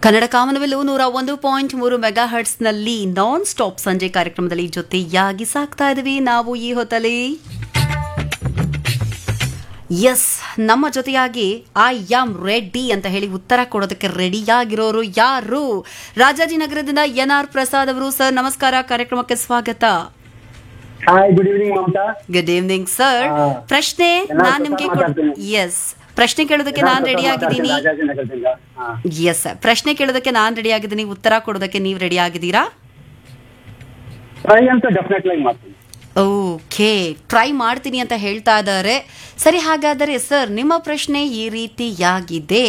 ಕನ್ನಡ ಕಾಮನವೆಲ್ಲೂ ನೂರ ಒಂದು ಪಾಯಿಂಟ್ ಮೂರು ಮೆಗಾ ಹರ್ಟ್ಸ್ನಲ್ಲಿ ನಾನ್ ಸ್ಟಾಪ್ ಸಂಜೆ ಕಾರ್ಯಕ್ರಮದಲ್ಲಿ ಜೊತೆಯಾಗಿ ಸಾಕ್ತಾ ಇದ್ವಿ ನಾವು ಈ ಹೊತ್ತಲ್ಲಿ ಎಸ್ ನಮ್ಮ ಜೊತೆಯಾಗಿ ಐ ಆಮ್ ರೆಡ್ಡಿ ಅಂತ ಹೇಳಿ ಉತ್ತರ ಕೊಡೋದಕ್ಕೆ ರೆಡಿಯಾಗಿರೋರು ಯಾರು ರಾಜಾಜಿನಗರದಿಂದ ಎನ್ ಆರ್ ಪ್ರಸಾದ್ ಅವರು ಸರ್ ನಮಸ್ಕಾರ ಕಾರ್ಯಕ್ರಮಕ್ಕೆ ಸ್ವಾಗತ hi good evening Mamata good evening sir ಹಾ. ಪ್ರಶ್ನೆ ಎನ್ ಆರ್ ನಾನ್ ನಿಮ್ಗೆ ಪ್ರಸಾದ್ ಮಾತಾಡ್ತೀನಿ. ಎಸ್ ಪ್ರಶ್ನೆ ಕೇಳೋದಕ್ಕೆ ನಾನ್ ರೆಡಿ ಆಗಿದ್ದೀನಿ ರಾಜಾಜಿನಗರದಿಂದ ಹಾ. ಎಸ್ ಸರ್ ಪ್ರಶ್ನೆ ಕೇಳೋದಕ್ಕೆ ನಾನ್ ರೆಡಿ ಆಗಿದ್ದೀನಿ ಉತ್ತರ ಕೊಡೋದಕ್ಕೆ ನೀವು ರೆಡಿ ಆಗಿದ್ದೀರಾ ಟ್ರೈ ಅಂತ ಡೆಫಿನೆಟ್ಲಿ ಆಗಿ ಮಾಡ್ತೀನಿ ಓಕೆ ಟ್ರೈ ಮಾಡ್ತೀನಿ ಅಂತ ಹೇಳ್ತಾ ಇದ್ದಾರೆ ಸರಿ ಹಾಗಾದರೆ ಸರ್ ನಿಮ್ಮ ಪ್ರಶ್ನೆ ಈ ರೀತಿಯಾಗಿದೆ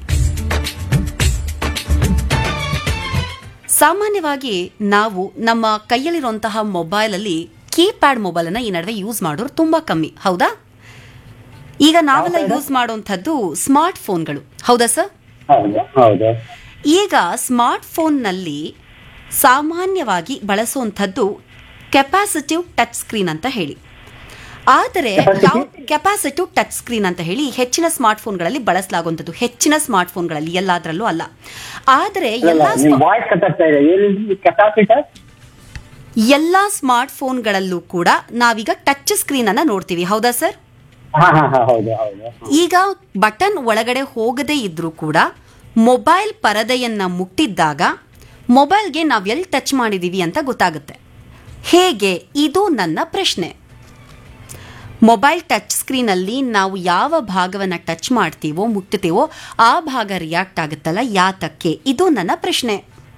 ಸಾಮಾನ್ಯವಾಗಿ ನಾವು ನಮ್ಮ ಕೈಯಲ್ಲಿರುವಂತಹ ಮೊಬೈಲಲ್ಲಿ ಕೀಪ್ಯಾಡ್ ಮೊಬೈಲನ್ನು ಈ ನಡುವೆ ಯೂಸ್ ಮಾಡೋರು ತುಂಬಾ ಕಮ್ಮಿ ಹೌದಾ ಈಗ ನಾವೆಲ್ಲ ಯೂಸ್ ಮಾಡುವಂಥದ್ದು ಸ್ಮಾರ್ಟ್ ಫೋನ್ಗಳು ಹೌದಾ ಸರ್ ಹೌದು ಹೌದು ಈಗ ಸ್ಮಾರ್ಟ್ ಫೋನ್ನಲ್ಲಿ ಸಾಮಾನ್ಯವಾಗಿ ಬಳಸುವಂಥದ್ದು ಕೆಪಾಸಿಟಿವ್ ಟಚ್ ಸ್ಕ್ರೀನ್ ಅಂತ ಹೇಳಿ ಆದರೆ Capacitive? ಯಾವ ಕೆಪಾಸಿಟಿವ್ ಟಚ್ ಸ್ಕ್ರೀನ್ ಅಂತ ಹೇಳಿ ಹೆಚ್ಚಿನ ಸ್ಮಾರ್ಟ್ ಫೋನ್ಗಳಲ್ಲಿ ಬಳಸಲಾಗುವಂಥದ್ದು ಹೆಚ್ಚಿನ ಸ್ಮಾರ್ಟ್ ಫೋನ್ಗಳಲ್ಲಿ ಎಲ್ಲದರಲ್ಲೂ ಅಲ್ಲ ಆದರೆ ಅಲ್ಲ ಎಲ್ಲ ನಿಮ್ ವಾಯ್ಸ್ ಕಟ್ ಆಗ್ತಾ ಇದೆ ಏನಿದೆ ಕೆಪಾಸಿಟರ್ ಎಲ್ಲ ಸ್ಮಾರ್ಟ್ ಫೋನ್ಗಳಲ್ಲೂ ಕೂಡ ನಾವೀಗ ಟಚ್ ಸ್ಕ್ರೀನ್ ಅನ್ನ ನೋಡ್ತೀವಿ ಹೌದಾ ಸರ್ ಹಾ ಹಾ ಹಾ ಹೌದು ಹೌದು ಈಗ ಬಟನ್ ಒಳಗಡೆ ಹೋಗದೇ ಇದ್ರೂ ಕೂಡ ಮೊಬೈಲ್ ಪರದೆಯನ್ನ ಮುಟ್ಟಿದ್ದಾಗ ಮೊಬೈಲ್ಗೆ ನಾವು ಎಲ್ಲಿ ಟಚ್ ಮಾಡಿದೀವಿ ಅಂತ ಗೊತ್ತಾಗುತ್ತೆ ಹೇಗೆ ಇದು ನನ್ನ ಪ್ರಶ್ನೆ ಮೊಬೈಲ್ ಟಚ್ ಸ್ಕ್ರೀನಲ್ಲಿ ನಾವು ಯಾವ ಭಾಗವನ್ನು ಟಚ್ ಮಾಡ್ತೀವೋ ಮುಟ್ತೀವೋ ಆ ಭಾಗ ರಿಯಾಕ್ಟ್ ಆಗುತ್ತಲ್ಲ ಯಾತಕ್ಕೆ ಇದು ನನ್ನ ಪ್ರಶ್ನೆ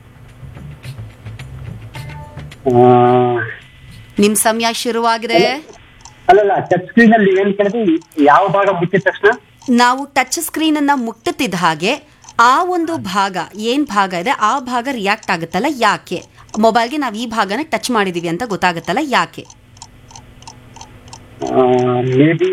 ಆ, ನಿಮ್ ಸಮಯ ಶುರುವಾಗಿದೆ ಅಲ್ಲಲ್ಲ ಟಚ್ ಸ್ಕ್ರೀನ್ ಅಲ್ಲಿ ಏನ್ ಕೇಳಿದ್ರಿ ಯಾವ ಭಾಗ ಮುಚ್ಚಿದ ತಕ್ಷಣ ನಾವು ಟಚ್ ಸ್ಕ್ರೀನ್ ಅನ್ನ ಮುಟ್ಟುತ್ತಿದ್ದ ಹಾಗೆ ಆ ಒಂದು ಭಾಗ ಏನ್ ಭಾಗ ಇದೆ ಆ ಭಾಗ ರಿಯಾಕ್ಟ್ ಆಗುತ್ತಲ್ಲ ಯಾಕೆ ಮೊಬೈಲ್ಗೆ ನಾವು ಈ ಭಾಗನ ಟಚ್ ಮಾಡಿದೀವಿ ಅಂತ ಗೊತ್ತಾಗುತ್ತಲ್ಲ ಯಾಕೆ ಮೇ ಬಿ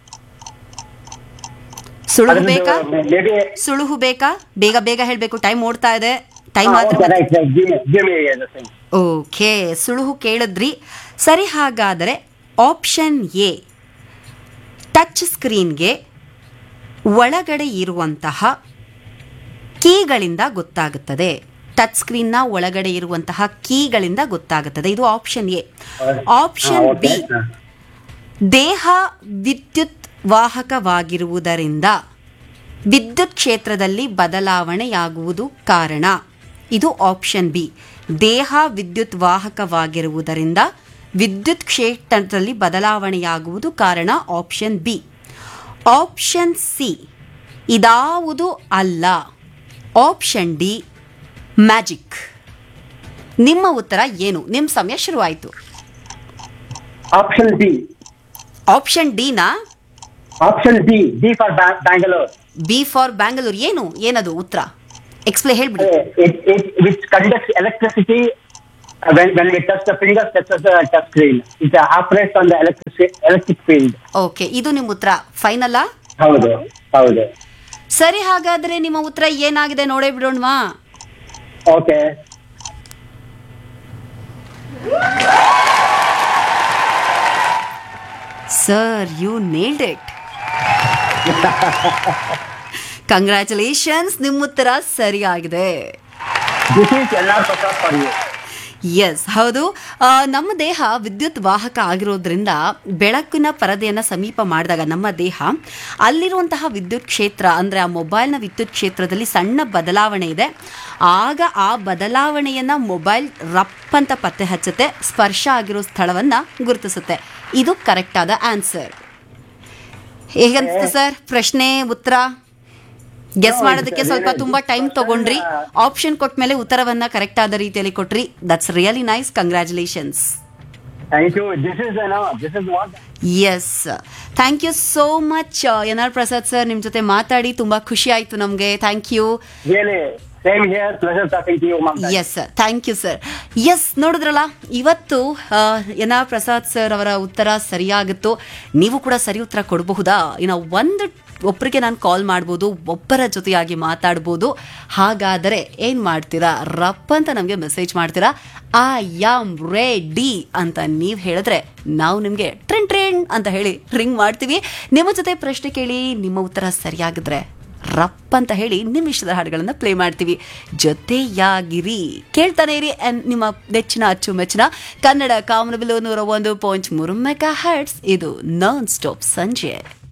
ಸುಳುಹು ಬೇಕಾ ಮೇ ಬಿ ಸುಳುಹು ಬೇಕಾ ಬೇಗ ಬೇಗ ಹೇಳ್ಬೇಕು ಟೈಮ್ ಓಡ್ತಾ ಇದೆ ಟೈಮ್ ಮಾತ್ರ right right give me okay ಸುಳುಹು ಕೇಳಿದ್ರಿ ಸರಿ ಹಾಗಾದರೆ ಆಪ್ಷನ್ ಎ ಟಚ್ ಸ್ಕ್ರೀನ್ಗೆ ಒಳಗಡೆ ಇರುವಂತಹ ಕೀಗಳಿಂದ ಗೊತ್ತಾಗುತ್ತದೆ ಟಚ್ ಸ್ಕ್ರೀನ್ನ ಒಳಗಡೆ ಇರುವಂತಹ ಕೀಗಳಿಂದ ಗೊತ್ತಾಗುತ್ತದೆ ಇದು ಆಪ್ಷನ್ ಎ ಆಪ್ಷನ್ ಬಿ ದೇಹ ವಿದ್ಯುತ್ ವಾಹಕವಾಗಿರುವುದರಿಂದ ವಿದ್ಯುತ್ ಕ್ಷೇತ್ರದಲ್ಲಿ ಬದಲಾವಣೆಯಾಗುವುದು ಕಾರಣ ಇದು ಆಪ್ಷನ್ ಬಿ ದೇಹ ವಿದ್ಯುತ್ ವಾಹಕವಾಗಿರುವುದರಿಂದ ವಿದ್ಯುತ್ ಕ್ಷೇತ್ರದಲ್ಲಿ ಬದಲಾವಣೆಯಾಗುವುದು ಕಾರಣ ಆಪ್ಷನ್ ಬಿ ಆಪ್ಷನ್ ಸಿ ಇದಾವುದು ಅಲ್ಲ ಆಪ್ಷನ್ ಡಿ ಮ್ಯಾಜಿಕ್ ನಿಮ್ಮ ಉತ್ತರ ಏನು ನಿಮ್ಮ ಸಮಯ ಶುರುವಾಯಿತು ಆಪ್ಷನ್ ಬಿ ಆಪ್ಷನ್ ಡಿನಾ option B B for Bangalore B for Bangalore ಏನು ಏನದು ಉತ್ತರ ಎಕ್ಸ್ಪ್ಲೇ ಹೇಳ್ಬಿಡಿ it, it which conducts electricity uh, when, when we touch the fingers touches the touch screen. It uh, operates on the electric electric field. Okay ಇದು ನಿಮ್ಮ ಉತ್ತರ ಫೈನಲ್ಲ ಹೌದು ಹೌದು ಸರಿ ಹಾಗಾದ್ರೆ ನಿಮ್ಮ ಉತ್ತರ ಏನಾಗಿದೆ ನೋಡೇ ಬಿಡೋಣವಾ okay sir you nailed it congratulations ನಿಮ್ಮ ಉತ್ತರ ಸರಿಯಾಗಿದೆ this is L R Prasad for you yes ಹೌದು ಆ, ನಮ್ಮ ದೇಹ ವಿದ್ಯುತ್ ವಾಹಕ ಆಗಿರೋದ್ರಿಂದ ಬೆಳಕಿನ ಪರದೆಯನ್ನ ಸಮೀಪ ಮಾಡಿದಾಗ ನಮ್ಮ ದೇಹ ಅಲ್ಲಿರುವಂತಹ ವಿದ್ಯುತ್ ಕ್ಷೇತ್ರ ಅಂದ್ರೆ ಆ ಮೊಬೈಲ್ನ ವಿದ್ಯುತ್ ಕ್ಷೇತ್ರದಲ್ಲಿ ಸಣ್ಣ ಬದಲಾವಣೆ ಇದೆ ಆಗ ಆ ಬದಲಾವಣೆಯನ್ನ ಮೊಬೈಲ್ ರಪ್ ಅಂತ ಪತ್ತೆ ಹಚ್ಚುತ್ತೆ ಸ್ಪರ್ಶ ಆಗಿರೋ ಸ್ಥಳವನ್ನ ಗುರುತಿಸುತ್ತೆ ಇದು ಕರೆಕ್ಟ್ ಆದ ಆನ್ಸರ್ ಹೇಗನ್ಸ್ತು ಸರ್ ಪ್ರಶ್ನೆ ಉತ್ತರ ಗೆಸ್ No, ಮಾಡೋದಕ್ಕೆ it's ಸ್ವಲ್ಪ really- ತುಂಬಾ ಟೈಮ್ ತಗೊಂಡ್ರಿ ಆಪ್ಷನ್ ಕೊಟ್ಟ ಮೇಲೆ ಉತ್ತರವನ್ನ ಕರೆಕ್ಟ್ ಆದ ರೀತಿಯಲ್ಲಿ ಕೊಟ್ರಿ that's really nice congratulations thank you this is no this is what yes thank you so much N R Prasad sir ನಿಮ್ಮ ಜೊತೆ ಮಾತಾಡಿ ತುಂಬಾ ಖುಷಿ ಆಯ್ತು ನಮಗೆ thank you really same here pleasure talking to you Mamata yes sir thank you sir yes ನೋಡಿದ್ರಲ್ಲ ಇವತ್ತು N R Prasad sir ಅವರ ಉತ್ತರ ಸರಿಯಾಗಿತ್ತು ನೀವು ಕೂಡ ಸರಿ ಉತ್ತರ ಕೊಡಬಹುದಾ ಇನ್ನು ಒಂದು ಒಬ್ಬರಿಗೆ ನಾನು ಕಾಲ್ ಮಾಡ್ಬೋದು ಒಬ್ಬರ ಜೊತೆಯಾಗಿ ಮಾತಾಡ್ಬೋದು ಹಾಗಾದರೆ ಏನು ಮಾಡ್ತೀರಾ ರಪ್ ಅಂತ ನಮಗೆ ಮೆಸೇಜ್ ಮಾಡ್ತೀರಾ ಐ ಆಮ್ ರೆಡಿ ಅಂತ ನೀವು ಹೇಳಿದ್ರೆ ನಾವು ನಿಮಗೆ ಟ್ರೆಂಡ್ ಟ್ರೆಂಡ್ ಅಂತ ಹೇಳಿ ರಿಂಗ್ ಮಾಡ್ತೀವಿ ನಿಮ್ಮ ಜೊತೆ ಪ್ರಶ್ನೆ ಕೇಳಿ ನಿಮ್ಮ ಉತ್ತರ ಸರಿಯಾಗಿದ್ರೆ ರಪ್ ಅಂತ ಹೇಳಿ ನಿಮಿಷದ ಹಾಡುಗಳನ್ನು ಪ್ಲೇ ಮಾಡ್ತೀವಿ ಜೊತೆಯಾಗಿರಿ ಕೇಳ್ತಾನೆ ಇರಿ and ನಿಮ್ಮ ನೆಚ್ಚಿನ ಅಚ್ಚುಮೆಚ್ಚಿನ ಕನ್ನಡ ಕಾಮನಬಿಲು ನೂರ ಒಂದು ಪಾಯಿಂಟ್ ಮೂರು ಮೆಗಾ ಹರ್ಟ್ಸ್ ಇದು ನಾನ್ ಸ್ಟಾಪ್ ಸಂಜೆ